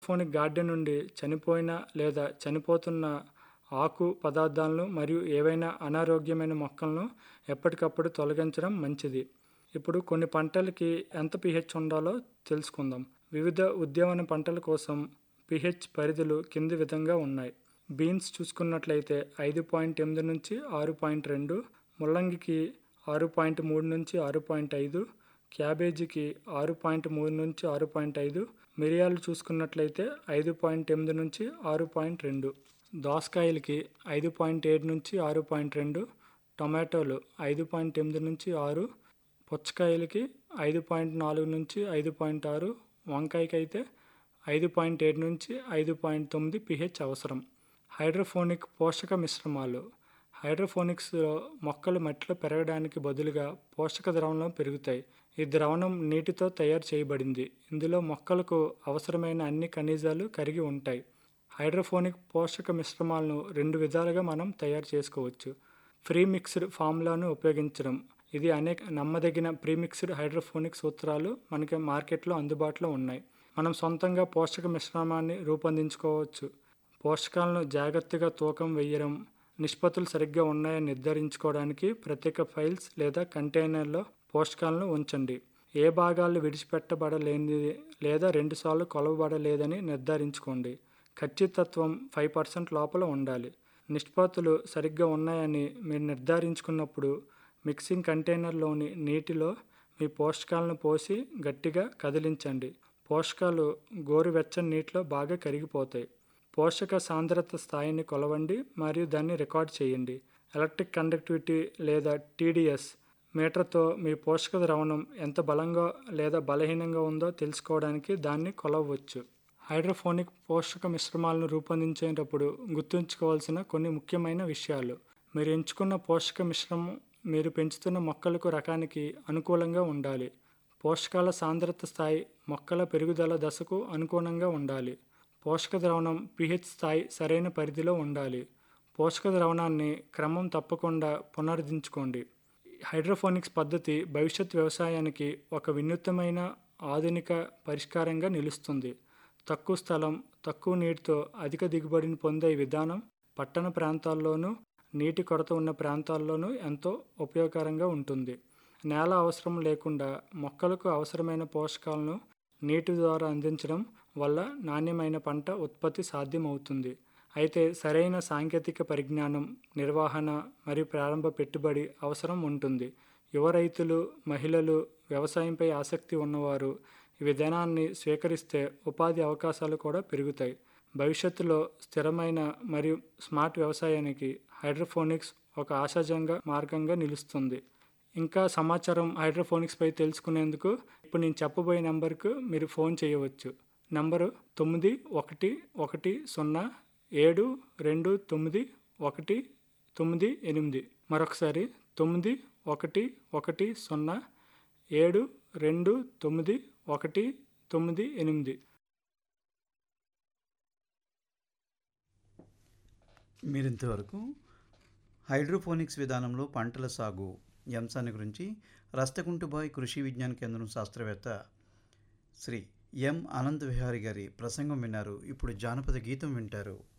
hydroponic garden నుండి చనిపోయిన లేదా చనిపోతున్న ఆకు పదార్థాలను మరియు ఏవైనా అనారోగ్యమైన మొక్కలను ఎప్పటికప్పుడు తొలగించడం మంచిది ఇప్పుడు కొన్ని పంటలకి ఎంత పిహెచ్ ఉండాలో తెలుసుకుందాం వివిధ ఉద్యానవన పంటల కోసం పిహెచ్ పరిధులు కింది విధంగా ఉన్నాయి బీన్స్ చూసుకున్నట్లయితే ఐదు పాయింట్ ఎనిమిది నుంచి ఆరు పాయింట్ రెండు ముల్లంగికి ఆరు పాయింట్ మూడు నుంచి ఆరు పాయింట్ ఐదు క్యాబేజీకి ఆరు పాయింట్ మూడు నుంచి ఆరు పాయింట్ ఐదు మిరియాలు చూసుకున్నట్లయితే ఐదు పాయింట్ ఎనిమిది నుంచి ఆరు పాయింట్ రెండు దోసకాయలకి ఐదు పాయింట్ ఏడు నుంచి ఆరు పాయింట్ రెండు టొమాటోలు ఐదు పాయింట్ ఎనిమిది నుంచి ఆరు పుచ్చకాయలకి ఐదు పాయింట్ నాలుగు నుంచి ఐదు పాయింట్ ఆరు వంకాయకి అయితే ఐదు పాయింట్ ఏడు నుంచి ఐదు పాయింట్ తొమ్మిది పిహెచ్ అవసరం హైడ్రోఫోనిక్ పోషక మిశ్రమాలు హైడ్రోఫోనిక్స్లో మొక్కలు మట్టిలో పెరగడానికి బదులుగా పోషక ద్రవణంలో పెరుగుతాయి ఈ ద్రవణం నీటితో తయారు చేయబడింది ఇందులో మొక్కలకు అవసరమైన అన్ని ఖనిజాలు కరిగి ఉంటాయి హైడ్రోఫోనిక్ పోషక మిశ్రమాలను రెండు విధాలుగా మనం తయారు చేసుకోవచ్చు ఫ్రీ మిక్స్డ్ ఫార్ములాను ఉపయోగించడం ఇది అనేక నమ్మదగిన ప్రీమిక్స్డ్ హైడ్రోఫోనిక్ సూత్రాలు మనకి మార్కెట్లో అందుబాటులో ఉన్నాయి మనం సొంతంగా పోషక మిశ్రమాన్ని రూపొందించుకోవచ్చు పోషకాలను జాగ్రత్తగా తూకం వేయడం నిష్పత్తులు సరిగ్గా ఉన్నాయని నిర్ధారించుకోవడానికి ప్రత్యేక ఫైల్స్ లేదా కంటైనర్లో పోషకాలను ఉంచండి ఏ భాగాలు విడిచిపెట్టబడలేనిది లేదా రెండుసార్లు కొలవబడలేదని నిర్ధారించుకోండి ఖచ్చితత్వం ఫైవ్ పర్సెంట్ లోపల ఉండాలి నిష్పత్తులు సరిగ్గా ఉన్నాయని మీరు నిర్ధారించుకున్నప్పుడు మిక్సింగ్ కంటైనర్లోని నీటిలో మీ పోషకాలను పోసి గట్టిగా కదిలించండి పోషకాలు గోరువెచ్చని నీటిలో బాగా కరిగిపోతాయి పోషక సాంద్రత స్థాయిని కొలవండి మరియు దాన్ని రికార్డ్ చేయండి ఎలక్ట్రిక్ కండక్టివిటీ లేదా టీడీఎస్ మీటర్తో మీ పోషక ద్రవణం ఎంత బలంగా లేదా బలహీనంగా ఉందో తెలుసుకోవడానికి దాన్ని కొలవవచ్చు హైడ్రోఫోనిక్ పోషక మిశ్రమాలను రూపొందించేటప్పుడు గుర్తుంచుకోవాల్సిన కొన్ని ముఖ్యమైన విషయాలు మీరు ఎంచుకున్న పోషక మిశ్రమం మీరు పెంచుతున్న మొక్కలకు రకానికి అనుకూలంగా ఉండాలి పోషకాల సాంద్రత స్థాయి మొక్కల పెరుగుదల దశకు అనుగుణంగా ఉండాలి పోషక ద్రవణం పిహెచ్ స్థాయి సరైన పరిధిలో ఉండాలి పోషక ద్రవణాన్ని క్రమం తప్పకుండా పునరుద్ధరించుకోండి హైడ్రోఫోనిక్స్ పద్ధతి భవిష్యత్ వ్యవసాయానికి ఒక వినూత్నమైన ఆధునిక పరిష్కారంగా నిలుస్తుంది తక్కువ స్థలం తక్కువ నీటితో అధిక దిగుబడిని పొందే విధానం పట్టణ ప్రాంతాల్లోనూ నీటి కొరత ఉన్న ప్రాంతాల్లోనూ ఎంతో ఉపయోగకరంగా ఉంటుంది నేల అవసరం లేకుండా మొక్కలకు అవసరమైన పోషకాలను నీటి ద్వారా అందించడం వల్ల నాణ్యమైన పంట ఉత్పత్తి సాధ్యమవుతుంది అయితే సరైన సాంకేతిక పరిజ్ఞానం నిర్వహణ మరియు ప్రారంభ పెట్టుబడి అవసరం ఉంటుంది యువ రైతులు మహిళలు వ్యవసాయంపై ఆసక్తి ఉన్నవారు ఈ విధానాన్ని స్వీకరిస్తే ఉపాధి అవకాశాలు కూడా పెరుగుతాయి భవిష్యత్తులో స్థిరమైన మరియు స్మార్ట్ వ్యవసాయానికి హైడ్రోఫోనిక్స్ ఒక ఆశాజంగా మార్గంగా నిలుస్తుంది ఇంకా సమాచారం హైడ్రోఫోనిక్స్పై తెలుసుకునేందుకు ఇప్పుడు నేను చెప్పబోయే నెంబర్కు మీరు ఫోన్ చేయవచ్చు నంబరు తొమ్మిది ఒకటి ఒకటి సున్నా ఏడు రెండు తొమ్మిది ఒకటి తొమ్మిది ఎనిమిది మరొకసారి తొమ్మిది ఒకటి ఒకటి సున్నా ఏడు రెండు తొమ్మిది ఒకటి తొమ్మిది ఎనిమిది మీరింతవరకు హైడ్రోపోనిక్స్ విధానంలో పంటల సాగు ఈ అంశాన్ని గురించి రస్తకుంటుబాయ్ కృషి విజ్ఞాన కేంద్రం శాస్త్రవేత్త శ్రీ ఎం అనంత్ విహారి గారి ప్రసంగం విన్నారు ఇప్పుడు జానపద గీతం వింటారు